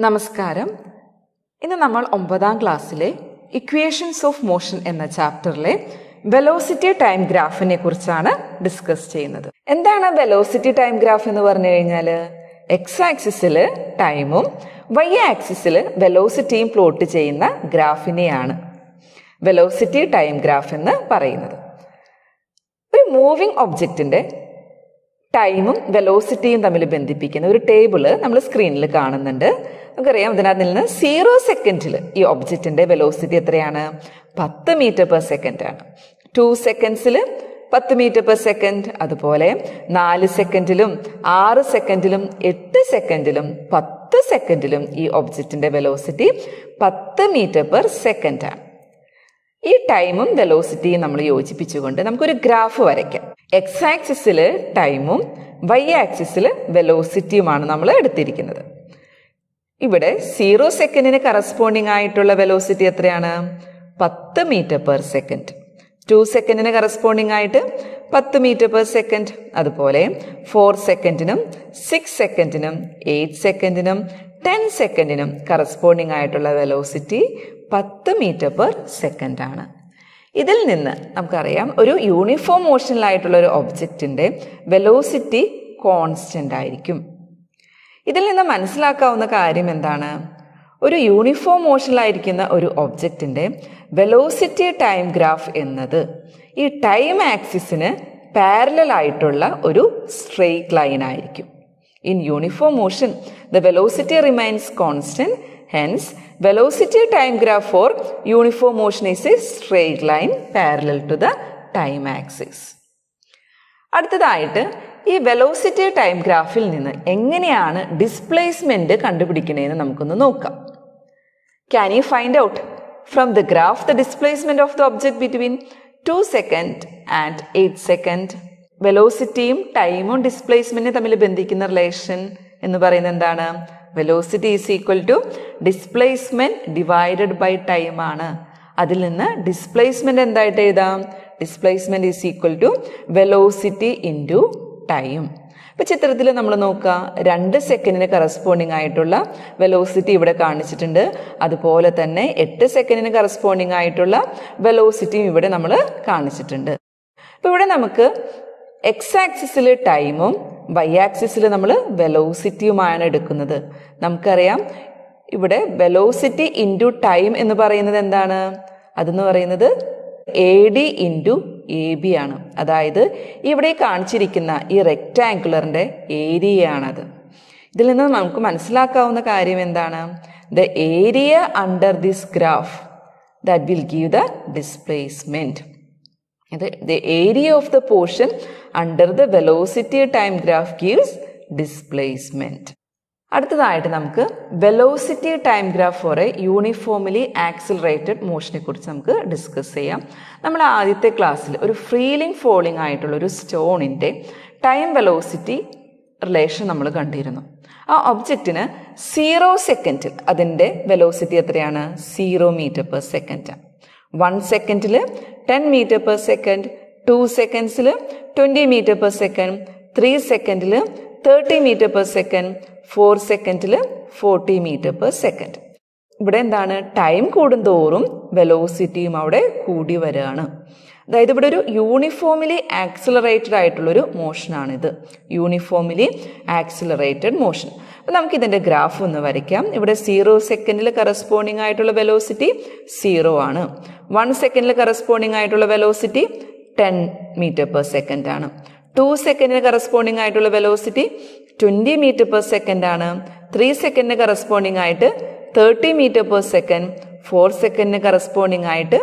നമസ്കാരം ഇന്ന് നമ്മൾ ഒമ്പതാം ക്ലാസ്സിലെ ഇക്വേഷൻസ് ഓഫ് മോഷൻ എന്ന ചാപ്റ്ററിലെ വെലോസിറ്റി ടൈം ഗ്രാഫിനെ കുറിച്ചാണ് ഡിസ്കസ് ചെയ്യുന്നത് എന്താണ് വെലോസിറ്റി ടൈം ഗ്രാഫ് എന്ന് പറഞ്ഞു കഴിഞ്ഞാൽ എക്സ് ആക്സിസിൽ ടൈമും വൈ ആക്സിസിൽ വെലോസിറ്റിയും പ്ലോട്ട് ചെയ്യുന്ന ഗ്രാഫിനെയാണ് വെലോസിറ്റി ടൈം ഗ്രാഫ് എന്ന് പറയുന്നത് ഒരു മൂവിങ് ഒബ്ജക്റ്റിന്റെ ടൈമും വെലോസിറ്റിയും തമ്മിൽ ബന്ധിപ്പിക്കുന്ന ഒരു ടേബിള് നമ്മൾ സ്ക്രീനിൽ കാണുന്നുണ്ട് നമുക്കറിയാം ഇതിനകത്ത് നിന്ന് സീറോ സെക്കൻഡിൽ ഈ ഒബ്ജക്റ്റിന്റെ വെലോസിറ്റി എത്രയാണ് പത്ത് മീറ്റർ പെർ സെക്കൻഡ് ആണ് ടു സെക്കൻഡ്സിൽ പത്ത് മീറ്റർ പെർ സെക്കൻഡ് അതുപോലെ നാല് സെക്കൻഡിലും ആറ് സെക്കൻഡിലും എട്ട് സെക്കൻഡിലും പത്ത് സെക്കൻഡിലും ഈ ഒബ്ജക്റ്റിന്റെ വെലോസിറ്റി പത്ത് മീറ്റർ പെർ സെക്കൻഡ് ആണ് ഈ ടൈമും വെലോസിറ്റിയും നമ്മൾ യോജിപ്പിച്ചുകൊണ്ട് നമുക്കൊരു ഗ്രാഫ് വരയ്ക്കാം എക്സ് ആക്സിസിൽ ടൈമും വൈ ആക്സിസിൽ വെലോസിറ്റിയുമാണ് നമ്മൾ എടുത്തിരിക്കുന്നത് ഇവിടെ സീറോ സെക്കൻഡിന് കറസ്പോണ്ടിങ് ആയിട്ടുള്ള വെലോസിറ്റി എത്രയാണ് പത്ത് മീറ്റർ പെർ സെക്കൻഡ് ടു സെക്കൻഡിന് കറസ്പോണ്ടിങ് ആയിട്ട് പത്ത് മീറ്റർ പെർ സെക്കൻഡ് അതുപോലെ ഫോർ സെക്കൻഡിനും സിക്സ് സെക്കൻഡിനും എയ്റ്റ് സെക്കൻഡിനും ടെൻ സെക്കൻഡിനും കറസ്പോണ്ടിങ് ആയിട്ടുള്ള വെലോസിറ്റി പത്ത് മീറ്റർ പെർ സെക്കൻഡ് ആണ് ഇതിൽ നിന്ന് നമുക്കറിയാം ഒരു യൂണിഫോം മോഷനിലായിട്ടുള്ള ഒരു ഒബ്ജക്റ്റിന്റെ വെലോസിറ്റി കോൺസ്റ്റന്റ് ആയിരിക്കും ഇതിൽ നിന്ന് മനസ്സിലാക്കാവുന്ന കാര്യം എന്താണ് ഒരു യൂണിഫോം മോഷനിലായിരിക്കുന്ന ഒരു ഒബ്ജക്റ്റിന്റെ വെലോസിറ്റി ടൈം ഗ്രാഫ് എന്നത് ഈ ടൈം ആക്സിസിന് പാരലൽ ആയിട്ടുള്ള ഒരു സ്ട്രെയിറ്റ് ലൈൻ ആയിരിക്കും in uniform motion the velocity remains constant hence velocity time graph for uniform motion is a straight line parallel to the time axis അടുത്തതായിട്ട് ഈ velocity time ഗ്രാഫിൽ നിന്ന് എങ്ങനെയാണ് ഡിസ്പ്ലേസ്മെന്റ് കണ്ടുപിടിക്കണേന്ന് നമുക്കൊന്ന് നോക്കാം can you find out from the graph the displacement of the object between two second and eight second വെലോസിറ്റിയും ടൈമും ഡിസ്പ്ലേസ്മെന്റും തമ്മിൽ ബന്ധിക്കുന്ന റിലേഷൻ എന്ന് പറയുന്നത് എന്താണ് velocity is equal to displacement divided by time ആണ് അതിൽ നിന്ന് ഡിസ്പ്ലേസ്മെന്റ് എന്തായിട്ട് എഴുതാം displacement is equal to velocity into time ഇപ്പൊ ചിത്രത്തിൽ നമ്മൾ നോക്കുക രണ്ട് സെക്കൻഡിന് കറസ്പോണ്ടിങ് ആയിട്ടുള്ള വെലോസിറ്റി ഇവിടെ കാണിച്ചിട്ടുണ്ട് അതുപോലെ തന്നെ എട്ട് സെക്കൻഡിന് കറസ്പോണ്ടിങ് ആയിട്ടുള്ള വെലോസിറ്റിയും ഇവിടെ നമ്മൾ കാണിച്ചിട്ടുണ്ട് അപ്പൊ ഇവിടെ നമുക്ക് എക്സ് ആക്സിസിൽ ടൈമും വൈ ആക്സിസിൽ നമ്മൾ വെലോസിറ്റിയുമാണ് എടുക്കുന്നത് നമുക്കറിയാം ഇവിടെ വെലോസിറ്റി ഇൻറ്റു ടൈം എന്ന് പറയുന്നത് എന്താണ് അതെന്ന് പറയുന്നത് A D into A B ആണ് അതായത് ഇവിടെ കാണിച്ചിരിക്കുന്ന ഈ റെക്റ്റാങ്കുലറിന്റെ ഏരിയയാണത് ഇതിൽ നിന്ന് നമുക്ക് മനസ്സിലാക്കാവുന്ന കാര്യം എന്താണ് the area under this graph that will give the displacement ഇത് the area of the portion under the velocity time graph gives displacement അടുത്തതായിട്ട് നമുക്ക് velocity time graph for a uniformly accelerated മോഷനെ കുറിച്ച് നമുക്ക് ഡിസ്കസ് ചെയ്യാം നമ്മൾ ആദ്യത്തെ ക്ലാസ്സിൽ ഒരു ഫ്രീലിംഗ് ഫോളിംഗ് ആയിട്ടുള്ള ഒരു സ്റ്റോണിൻ്റെ ടൈം വെലോസിറ്റി റിലേഷൻ നമ്മൾ കണ്ടിരുന്നു ആ ഒബ്ജക്റ്റിന് സീറോ സെക്കൻഡിൽ അതിൻ്റെ വെലോസിറ്റി എത്രയാണ് zero metre per second one സെക്കൻഡിൽ ten metre per second two സെക്കൻഡ്സിൽ twenty metre per second three സെക്കൻഡിൽ thirty metre per second four സെക്കൻഡിൽ ഫോർട്ടി മീറ്റർ പെർ സെക്കൻഡ് ഇവിടെ എന്താണ് ടൈം കൂടുന്തോറും വെലോസിറ്റിയും അവിടെ കൂടി വരികയാണ് അതായത് ഇവിടെ ഒരു യൂണിഫോമിലി ആക്സിലറേറ്റഡ് ആയിട്ടുള്ളൊരു മോഷനാണിത് യൂണിഫോമിലി ആക്സിലറേറ്റഡ് മോഷൻ അപ്പം നമുക്ക് ഇതിൻ്റെ ഗ്രാഫ് ഒന്ന് വരയ്ക്കാം ഇവിടെ സീറോ സെക്കൻഡിൽ കറസ്പോണ്ടിങ് ആയിട്ടുള്ള വെലോസിറ്റി സീറോ ആണ് വൺ സെക്കൻഡിൽ കറസ്പോണ്ടിങ് ആയിട്ടുള്ള velocity ten metre per second ആണ് ടു സെക്കൻഡിന് കറസ്പോണ്ടിങ് ആയിട്ടുള്ള velocity twenty metre per second ആണ് ത്രീ സെക്കൻഡിന് കറസ്പോണ്ടിങ് ആയിട്ട് thirty metre per second four സെക്കൻഡിന് കറസ്പോണ്ടിങ് ആയിട്ട്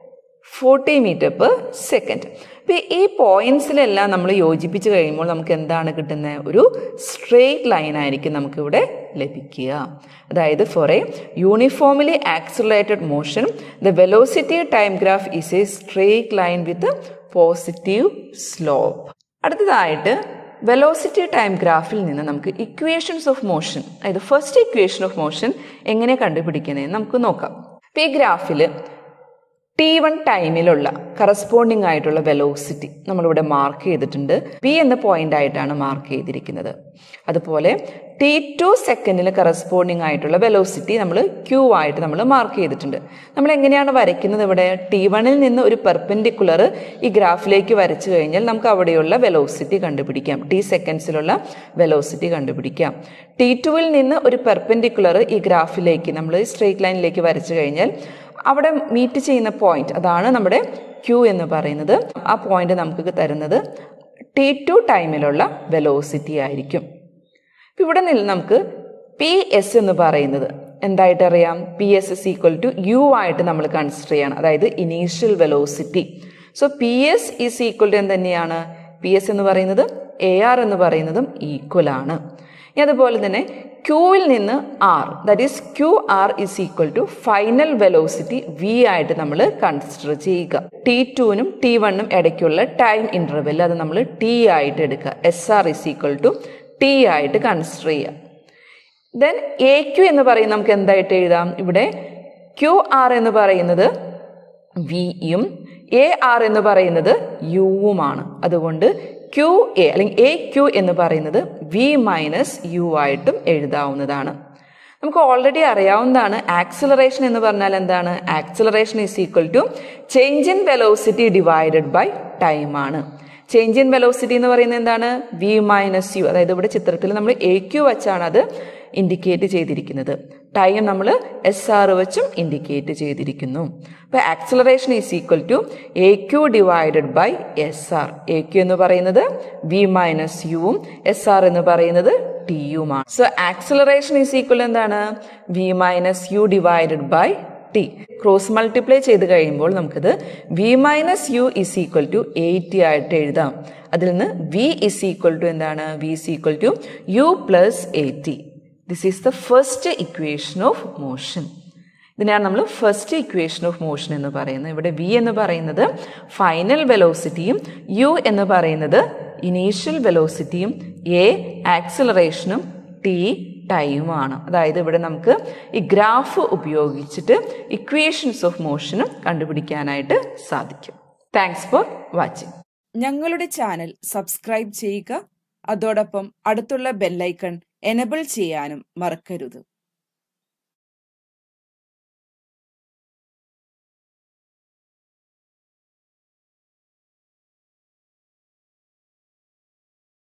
ഫോർട്ടി മീറ്റർ പെർ സെക്കൻഡ് അപ്പോൾ ഈ പോയിന്റ്സിലെല്ലാം നമ്മൾ യോജിപ്പിച്ച് കഴിയുമ്പോൾ നമുക്ക് എന്താണ് കിട്ടുന്നത് ഒരു സ്ട്രെയിറ്റ് ലൈൻ ആയിരിക്കും നമുക്കിവിടെ ലഭിക്കുക അതായത് for a uniformly accelerated motion the velocity time graph is a straight line with positive slope അടുത്തതായിട്ട് വെലോസിറ്റി ടൈം ഗ്രാഫിൽ നിന്ന് നമുക്ക് ഇക്വേഷൻസ് ഓഫ് മോഷൻ അതായത് ഫസ്റ്റ് ഇക്വേഷൻ ഓഫ് മോഷൻ എങ്ങനെ കണ്ടുപിടിക്കുന്നതെന്ന് നമുക്ക് നോക്കാം ഇപ്പം ഈ ഗ്രാഫിൽ ടി വൺ ടൈമിലുള്ള കറസ്പോണ്ടിങ് ആയിട്ടുള്ള വെലോസിറ്റി നമ്മളിവിടെ മാർക്ക് ചെയ്തിട്ടുണ്ട് പി എന്ന പോയിന്റ് ആയിട്ടാണ് മാർക്ക് ചെയ്തിരിക്കുന്നത് അതുപോലെ ടി ടു സെക്കൻഡിൽ കറസ്പോണ്ടിങ് ആയിട്ടുള്ള വെലോസിറ്റി നമ്മൾ ക്യൂ ആയിട്ട് നമ്മൾ മാർക്ക് ചെയ്തിട്ടുണ്ട് നമ്മൾ എങ്ങനെയാണ് വരയ്ക്കുന്നത് ഇവിടെ ടി വണിൽ നിന്ന് ഒരു പെർപെൻഡിക്കുലർ ഈ ഗ്രാഫിലേക്ക് വരച്ചു കഴിഞ്ഞാൽ നമുക്ക് അവിടെയുള്ള വെലോസിറ്റി കണ്ടുപിടിക്കാം ടി സെക്കൻഡ്സിലുള്ള വെലോസിറ്റി കണ്ടുപിടിക്കാം ടി ടുവിൽ നിന്ന് ഒരു പെർപെൻഡിക്കുലർ ഈ ഗ്രാഫിലേക്ക് നമ്മൾ സ്ട്രേറ്റ് ലൈനിലേക്ക് വരച്ചു കഴിഞ്ഞാൽ അവിടെ മീറ്റ് ചെയ്യുന്ന പോയിന്റ് അതാണ് നമ്മുടെ ക്യൂ എന്ന് പറയുന്നത് ആ പോയിന്റ് നമുക്ക് തരുന്നത് ടി ടു ടൈമിലുള്ള വെലോസിറ്റി ആയിരിക്കും ഇപ്പം ഇവിടെ നിന്ന് നമുക്ക് പി എസ് എന്ന് പറയുന്നത് എന്തായിട്ട് അറിയാം P S is equal to U ആയിട്ട് നമ്മൾ കൺസിഡർ ചെയ്യണം അതായത് initial velocity so P S is equal to എന്ത് തന്നെയാണ് പി എസ് എന്ന് പറയുന്നത് എ ആർ എന്ന് പറയുന്നതും ഈക്വൽ ആണ് ഇനി അതുപോലെ തന്നെ ക്യൂവിൽ നിന്ന് R that is Q R is equal to final velocity V ആയിട്ട് നമ്മൾ കൺസിഡർ ചെയ്യുക ടി ടുവിനും ടി വണ്ണും ഇടയ്ക്കുള്ള ടൈം ഇന്റർവെൽ അത് നമ്മൾ ടി ആയിട്ട് എടുക്കുക S R is equal to T ആയിട്ട് കൺസിഡർ ചെയ്യുക ദെൻ എ ക്യു എന്ന് പറയുന്നത് നമുക്ക് എന്തായിട്ട് എഴുതാം ഇവിടെ ക്യു ആർ എന്ന് പറയുന്നത് വിയും എ ആർ എന്ന് പറയുന്നത് യുവുമാണ് അതുകൊണ്ട് ക്യു എ അല്ലെങ്കിൽ എ ക്യു എന്ന് പറയുന്നത് വി മൈനസ് യു ആയിട്ടും എഴുതാവുന്നതാണ് നമുക്ക് ഓൾറെഡി അറിയാവുന്നതാണ് ആക്സിലറേഷൻ എന്ന് പറഞ്ഞാൽ എന്താണ് acceleration is equal to change in velocity divided by time ആണ് ചേഞ്ച് ഇൻ വെലോസിറ്റി എന്ന് പറയുന്നത് എന്താണ് വി മൈനസ് യു അതായത് ഇവിടെ ചിത്രത്തിൽ നമ്മൾ എ ക്യു വെച്ചാണ് അത് ഇൻഡിക്കേറ്റ് ചെയ്തിരിക്കുന്നത് ടൈം നമ്മൾ എസ് ആർ വെച്ചും ഇൻഡിക്കേറ്റ് ചെയ്തിരിക്കുന്നു അപ്പോൾ acceleration is equal to A Q divided by S R A Q എന്ന് പറയുന്നത് വി മൈനസ് യുവും എസ് ആർ എന്ന് പറയുന്നത് ടി യുമാണ് സോ ആക്സിലറേഷൻ ഈസ് ഈക്വൽ എന്താണ് V minus U divided by T cross multiply ചെയ്ത് കഴിയുമ്പോൾ നമുക്കിത് V minus U is equal to A T ആയിട്ട് എഴുതാം അതിൽ നിന്ന് വി ഇസ് ഈക്വൽ ടു എന്താണ് V is equal to U plus A T this is the first equation of motion ഇതിനെയാണ് നമ്മൾ ഫസ്റ്റ് ഇക്വേഷൻ ഓഫ് മോഷൻ എന്ന് പറയുന്നത് ഇവിടെ വി എന്ന് പറയുന്നത് ഫൈനൽ വെലോസിറ്റിയും യു എന്ന് പറയുന്നത് ഇനീഷ്യൽ വെലോസിറ്റിയും എ ആക്സിലറേഷനും ടി ടൈമാണ് അതായത് ഇവിടെ നമുക്ക് ഈ ഗ്രാഫ് ഉപയോഗിച്ചിട്ട് ഇക്വേഷൻസ് ഓഫ് മോഷനും കണ്ടുപിടിക്കാനായിട്ട് സാധിക്കും താങ്ക്സ് ഫോർ വാച്ചിങ് ഞങ്ങളുടെ ചാനൽ സബ്സ്ക്രൈബ് ചെയ്യുക അതോടൊപ്പം അടുത്തുള്ള ബെല്ലൈക്കൺ എനബിൾ ചെയ്യാനും മറക്കരുത്